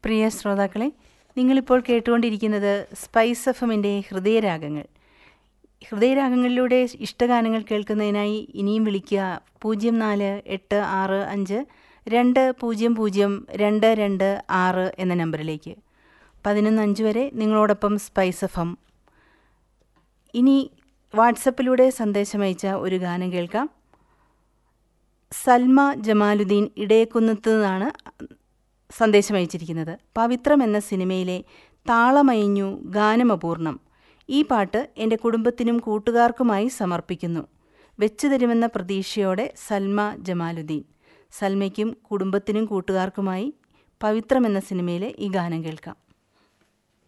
പ്രിയ ശ്രോതാക്കളെ നിങ്ങളിപ്പോൾ കേട്ടുകൊണ്ടിരിക്കുന്നത് സ്പൈസ് എഫ് എമ്മിൻ്റെ ഹൃദയരാഗങ്ങൾ ഹൃദയരാഗങ്ങളിലൂടെ ഇഷ്ടഗാനങ്ങൾ കേൾക്കുന്നതിനായി ഇനിയും വിളിക്കുക പൂജ്യം നാല് എട്ട് ആറ് അഞ്ച് രണ്ട് പൂജ്യം പൂജ്യം രണ്ട് രണ്ട് ആറ് എന്ന നമ്പറിലേക്ക് പതിനൊന്ന് അഞ്ച് വരെ നിങ്ങളോടൊപ്പം സ്പൈസ് എഫ് എം ഇനി വാട്സപ്പിലൂടെ സന്ദേശമയച്ച ഒരു ഗാനം കേൾക്കാം സൽമ ജമാലുദ്ദീൻ ഇടയക്കുന്നത്ത് നിന്നാണ് സന്ദേശം അയച്ചിരിക്കുന്നത് പവിത്രം എന്ന സിനിമയിലെ താളമയഞ്ഞു ഗാനമപൂർണം ഈ പാട്ട് എൻ്റെ കുടുംബത്തിനും കൂട്ടുകാർക്കുമായി സമർപ്പിക്കുന്നു വെച്ചു തരുമെന്ന പ്രതീക്ഷയോടെ സൽമ ജമാലുദ്ദീൻ സൽമയ്ക്കും കുടുംബത്തിനും കൂട്ടുകാർക്കുമായി പവിത്രം എന്ന സിനിമയിലെ ഈ ഗാനം കേൾക്കാം